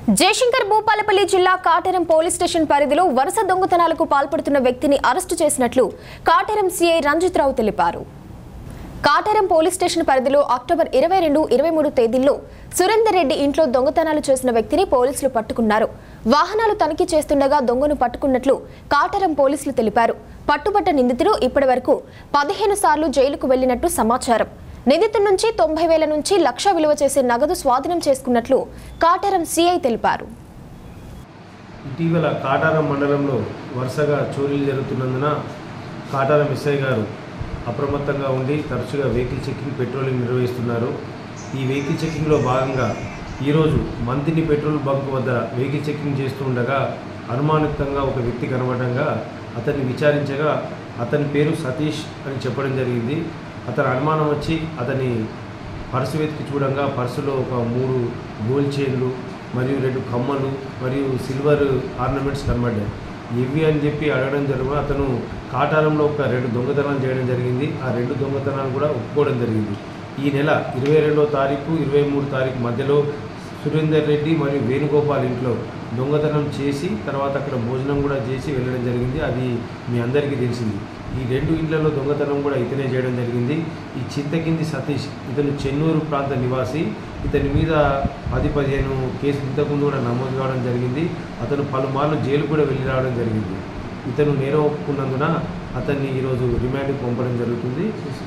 జయశంకర్ భూపాలపల్లి జిల్లా కాటేరం police station పరిధిలో వరుస దొంగతనాలకు పాల్పడుతున్న వ్యక్తిని అరెస్టు చేసినట్లు కాటేరం సీఐ రంజిత్ రావు తెలిపారు కాటేరం పోలీస్ స్టేషన్ పరిధిలో అక్టోబర్ ఇరవై రెండు ఇరవై మూడు తేదీల్లో సురేందర్ రెడ్డి ఇంట్లో దొంగతనాలు చేసిన వ్యక్తిని పోలీసులు పట్టుకున్నారు వాహనాలు తనిఖీ చేస్తుండగా దొంగను పట్టుకున్నట్లు కాటేరం పోలీసులు తెలిపారు పట్టుబట్ట నిందితుడు ఇప్పటి వరకు పదిహేను సార్లు జైలుకు వెళ్లినట్టు సమాచారం నిందితుడి నుంచి తొంభై వేల నుంచి లక్ష విలువ చేసే నగదు స్వాధీనం చేసుకున్నట్లు కాటేరం సీఐ తెలిపారు ఇటీవల కాటారం మండలంలో వరుసగా చోరీలు జరుగుతున్నందున కాటారం ఎస్ఐ గారు అప్రమత్తంగా ఉండి తరచుగా వెహికల్ చెకింగ్ పెట్రోలింగ్ నిర్వహిస్తున్నారు ఈ వెహికల్ చెకింగ్లో భాగంగా ఈరోజు మంతిని పెట్రోల్ బంక్ వద్ద వెహికల్ చెకింగ్ చేస్తూ ఉండగా అనుమానితంగా ఒక వ్యక్తి కనబడంగా అతన్ని విచారించగా అతని పేరు సతీష్ అని చెప్పడం జరిగింది అతని అనుమానం వచ్చి అతని పర్సు వెతికి చూడంగా పర్సులో ఒక మూడు గోల్డ్ చైన్లు మరియు రెండు కమ్మలు మరియు సిల్వర్ ఆర్నమెంట్స్ కనబడ్డాయి ఇవి అని చెప్పి అడగడం జరుగు అతను కాటారంలో ఒక రెండు దొంగతనాలు చేయడం జరిగింది ఆ రెండు దొంగతనాలు కూడా ఒప్పుకోవడం జరిగింది ఈ నెల ఇరవై రెండో తారీఖు ఇరవై మూడు తారీఖు మధ్యలో సురేందర్ రెడ్డి మరియు వేణుగోపాల్ ఇంట్లో దొంగతనం చేసి తర్వాత అక్కడ భోజనం కూడా చేసి వెళ్ళడం జరిగింది అది మీ అందరికీ తెలిసింది ఈ రెండు ఇండ్లలో దొంగతనం కూడా ఇతనే చేయడం జరిగింది ఈ చింతకింది సతీష్ ఇతను చెన్నూరు ప్రాంత నివాసి ఇతని మీద పది పదిహేను కేసులు ఇంతకుముందు కూడా నమోదు కావడం జరిగింది అతను పలుమార్లు జైలు కూడా వెళ్ళి రావడం జరిగింది ఇతను నేరం ఒప్పుకున్నందున అతన్ని ఈరోజు రిమాండ్కి పంపడం జరుగుతుంది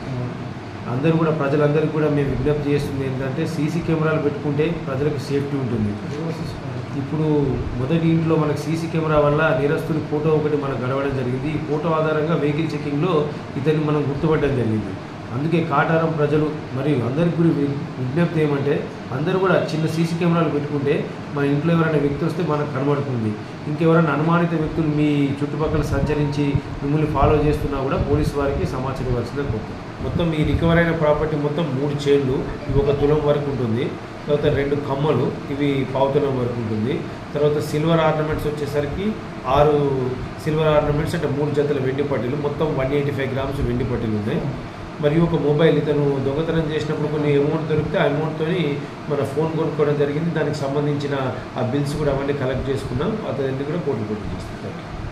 అందరూ కూడా ప్రజలందరికీ కూడా మేము విజ్ఞప్తి చేస్తుంది ఏంటంటే సీసీ కెమెరాలు పెట్టుకుంటే ప్రజలకు సేఫ్టీ ఉంటుంది ఇప్పుడు మొదటి ఇంట్లో మనకు సీసీ కెమెరా వల్ల నేరస్తుని ఫోటో ఒకటి మనకు గడవడం జరిగింది ఈ ఫోటో ఆధారంగా వెహికల్ చెకింగ్లో ఇతన్ని మనం గుర్తుపట్టడం జరిగింది అందుకే కాటారం ప్రజలు మరియు అందరికీ కూడా వి- విజ్ఞప్తి ఏమంటే అందరూ కూడా చిన్న సీసీ కెమెరాలు పెట్టుకుంటే మన ఇంట్లో ఎవరైనా వ్యక్తి వస్తే మనకు కనబడుతుంది ఇంకెవరైనా అనుమానిత వ్యక్తులు మీ చుట్టుపక్కల సంచరించి మిమ్మల్ని ఫాలో చేస్తున్నా కూడా పోలీసు వారికి సమాచారం ఇవ్వాల్సిందే కోరుతున్నాం మొత్తం ఈ రికవర్ అయిన ప్రాపర్టీ మొత్తం మూడు చైన్లు ఇవి ఒక తులం వరకు ఉంటుంది తర్వాత రెండు కమ్మలు ఇవి పావుతులం వరకు ఉంటుంది తర్వాత సిల్వర్ ఆర్నమెంట్స్ వచ్చేసరికి ఆరు సిల్వర్ ఆర్నమెంట్స్ అంటే మూడు జతల వెండి పట్టీలు మొత్తం వన్ ఎయిటీ ఫైవ్ గ్రామ్స్ వెండి పట్టీలు ఉన్నాయి మరియు ఒక మొబైల్ ఇతను దొంగతనం చేసినప్పుడు కొన్ని అమౌంట్ దొరికితే ఆ అమౌంట్తో మన ఫోన్ కొనుక్కోవడం జరిగింది దానికి సంబంధించిన ఆ బిల్స్ కూడా అవన్నీ కలెక్ట్ చేసుకున్నాం అతన్ని కూడా కోర్టు కోర్టు చేస్తాం